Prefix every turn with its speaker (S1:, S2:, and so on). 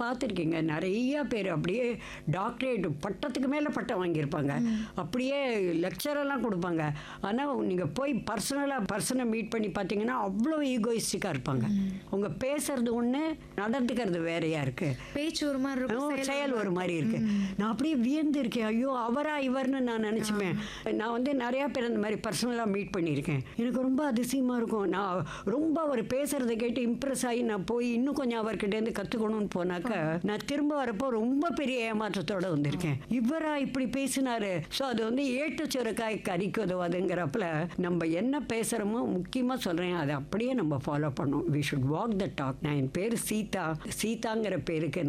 S1: பார்த்துருக்கீங்க நிறைய பேர் அப்படியே டாக்டரேட் பட்டத்துக்கு மேலே பட்டம் வாங்கியிருப்பாங்க அப்படியே லெக்சரெல்லாம் கொடுப்பாங்க ஆனால் நீங்கள் போய் பர்சனலாக பர்சனை மீட் பண்ணி பார்த்தீங்கன்னா அவ்வளோ ஈகோயிஸ்டிக்காக இருப்பாங்க அவங்க பேசுறது ஒன்று நடந்துக்கிறது வேறையா இருக்கு
S2: பேச்சு ஒரு மாதிரி
S1: ஓ,
S2: இருக்கும்
S1: செயல் ஒரு மாதிரி இருக்கு நான் அப்படியே வியந்து இருக்கேன் ஐயோ அவரா இவர்னு நான் நினச்சிப்பேன் நான் வந்து நிறையா பேர் அந்த மாதிரி பர்சனலாக மீட் பண்ணியிருக்கேன் எனக்கு ரொம்ப அதிசயமாக இருக்கும் நான் ரொம்ப அவர் பேசுறதை கேட்டு இம்ப்ரெஸ் ஆகி நான் போய் இன்னும் கொஞ்சம் அவர்கிட்டேருந்து கற்றுக்கணும்னு போனாக்க நான் திரும்ப வரப்போ ரொம்ப பெரிய ஏமாற்றத்தோட வந்திருக்கேன் இவரா இப்படி பேசினாரு ஸோ அது வந்து ஏட்டு சுரக்காய் கறிக்கு உதவாதுங்கிறப்பல நம்ம என்ன பேசுகிறோமோ முக்கியமாக சொல்கிறேன் அதை அப்படியே நம்ம ஃபாலோ பண்ணோம் we should walk the talk நான் என் பேர் சீதா சீதாங்கிற பேருக்கு